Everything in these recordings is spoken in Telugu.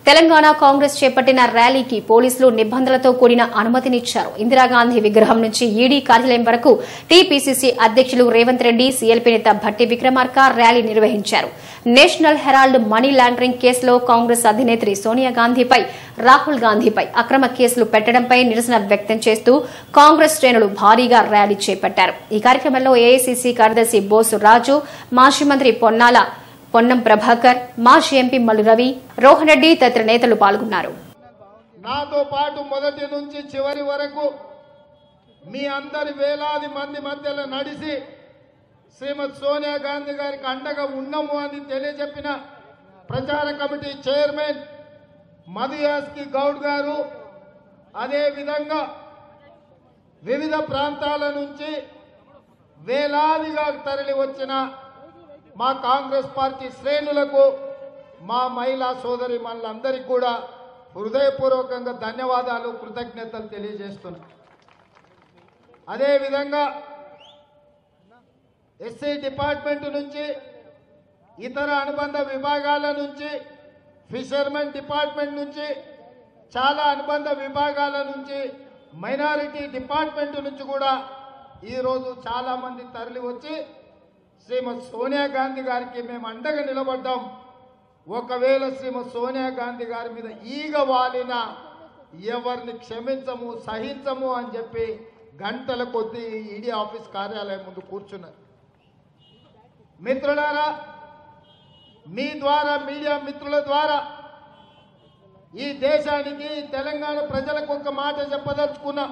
తెలంగాణ కాంగ్రెస్ చేపట్టిన ర్యాలీకి పోలీసులు నిబంధనలతో కూడిన అనుమతినిచ్చారు ఇందిరాగాంధీ విగ్రహం నుంచి ఈడీ కార్యాలయం వరకు టీపీసీసీ అధ్యక్షులు రేవంత్ రెడ్డి సీఎల్పీ నేత భట్టి విక్రమార్క ర్యాలీ నిర్వహించారు నేషనల్ హెరాల్డ్ మనీ లాండరింగ్ కేసులో కాంగ్రెస్ అధినేత్రి సోనియా గాంధీపై రాహుల్ గాంధీపై అక్రమ కేసులు పెట్టడంపై నిరసన వ్యక్తం చేస్తూ కాంగ్రెస్ శ్రేణులు భారీగా ర్యాలీ చేపట్టారు ఈ కార్యక్రమంలో ఏఐసీసీ కార్యదర్శి బోసు రాజు మాజీ మంత్రి పొన్నాల పొన్నం ప్రభాకర్ మాజీ ఎంపీ మల్లు రవి రోహన్ రెడ్డి తదితర నేతలు పాల్గొన్నారు నాతో పాటు మొదటి నుంచి చివరి వరకు మీ అందరి వేలాది మంది మధ్యలో నడిచి శ్రీమతి సోనియా గాంధీ గారికి అండగా ఉన్నాము అని తెలియజెప్పిన ప్రచార కమిటీ చైర్మన్ మధుయాస్కి గౌడ్ గారు అదేవిధంగా వివిధ ప్రాంతాల నుంచి వేలాదిగా తరలి వచ్చిన మా కాంగ్రెస్ పార్టీ శ్రేణులకు మా మహిళా సోదరి మనందరికీ కూడా హృదయపూర్వకంగా ధన్యవాదాలు కృతజ్ఞతలు తెలియజేస్తున్నా అదేవిధంగా ఎస్సీ డిపార్ట్మెంట్ నుంచి ఇతర అనుబంధ విభాగాల నుంచి ఫిషర్మెన్ డిపార్ట్మెంట్ నుంచి చాలా అనుబంధ విభాగాల నుంచి మైనారిటీ డిపార్ట్మెంట్ నుంచి కూడా ఈరోజు చాలా మంది తరలి వచ్చి శ్రీమతి సోనియా గాంధీ గారికి మేము అండగా నిలబడ్డాం ఒకవేళ శ్రీమతి సోనియా గాంధీ గారి మీద ఈగ వాలిన ఎవరిని క్షమించము సహించము అని చెప్పి గంటల కొద్దీ ఈడీ ఆఫీస్ కార్యాలయం ముందు కూర్చున్నారు మిత్రులారా మీ ద్వారా మీడియా మిత్రుల ద్వారా ఈ దేశానికి తెలంగాణ ప్రజలకు ఒక మాట చెప్పదలుచుకున్నాం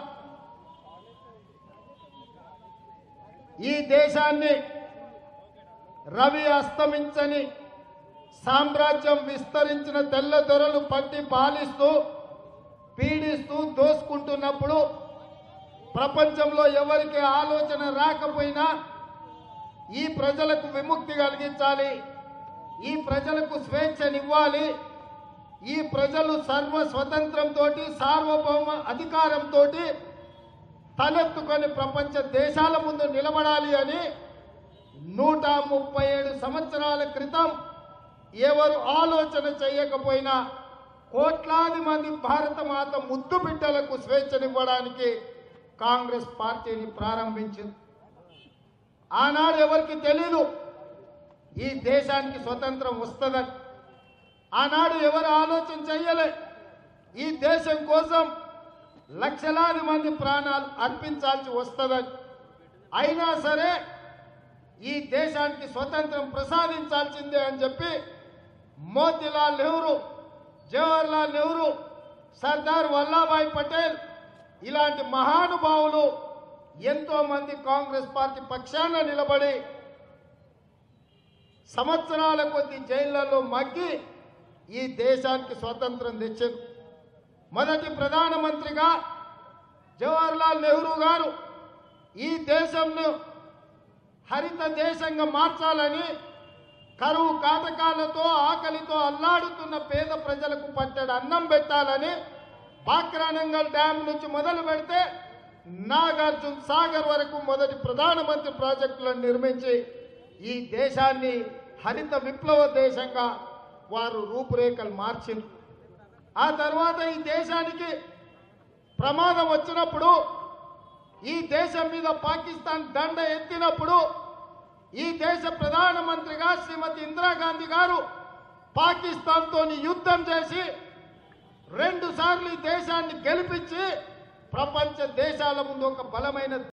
ఈ దేశాన్ని రవి అస్తమించని సామ్రాజ్యం విస్తరించిన తెల్ల దొరలు పట్టి పాలిస్తూ పీడిస్తూ దోసుకుంటున్నప్పుడు ప్రపంచంలో ఎవరికి ఆలోచన రాకపోయినా ఈ ప్రజలకు విముక్తి కలిగించాలి ఈ ప్రజలకు స్వేచ్ఛనివ్వాలి ఈ ప్రజలు సర్వ స్వతంత్రంతో సార్వభౌమ అధికారంతో తలెత్తుకొని ప్రపంచ దేశాల ముందు నిలబడాలి అని నూట ముప్పై ఏడు సంవత్సరాల క్రితం ఎవరు ఆలోచన చేయకపోయినా కోట్లాది మంది భారత మాత ముద్దు బిడ్డలకు స్వేచ్ఛనివ్వడానికి కాంగ్రెస్ పార్టీని ప్రారంభించింది ఆనాడు ఎవరికి తెలీదు ఈ దేశానికి స్వతంత్రం వస్తుందని ఆనాడు ఎవరు ఆలోచన చెయ్యలే ఈ దేశం కోసం లక్షలాది మంది ప్రాణాలు అర్పించాల్సి వస్తుందని అయినా సరే ఈ దేశానికి స్వతంత్రం ప్రసాదించాల్సిందే అని చెప్పి మోతీలాల్ నెహ్రూ జవహర్లాల్ నెహ్రూ సర్దార్ వల్లభాయ్ పటేల్ ఇలాంటి మహానుభావులు ఎంతో మంది కాంగ్రెస్ పార్టీ పక్షాన నిలబడి సంవత్సరాల కొద్ది జైళ్లలో మగ్గి ఈ దేశానికి స్వతంత్రం తెచ్చారు మొదటి ప్రధానమంత్రిగా జవహర్లాల్ నెహ్రూ గారు ఈ దేశంను హరిత దేశంగా మార్చాలని కరువు కాటకాలతో ఆకలితో అల్లాడుతున్న పేద ప్రజలకు పట్టెడు అన్నం పెట్టాలని పాక్రానంగల్ డ్యామ్ నుంచి మొదలు పెడితే నాగార్జున సాగర్ వరకు మొదటి ప్రధానమంత్రి ప్రాజెక్టులను నిర్మించి ఈ దేశాన్ని హరిత విప్లవ దేశంగా వారు రూపురేఖలు మార్చింది ఆ తర్వాత ఈ దేశానికి ప్రమాదం వచ్చినప్పుడు ఈ దేశం మీద పాకిస్తాన్ దండ ఎత్తినప్పుడు ఈ దేశ ప్రధానమంత్రిగా శ్రీమతి ఇందిరాగాంధీ గారు పాకిస్తాన్తో యుద్ధం చేసి రెండు సార్లు ఈ దేశాన్ని గెలిపించి ప్రపంచ దేశాల ముందు ఒక బలమైన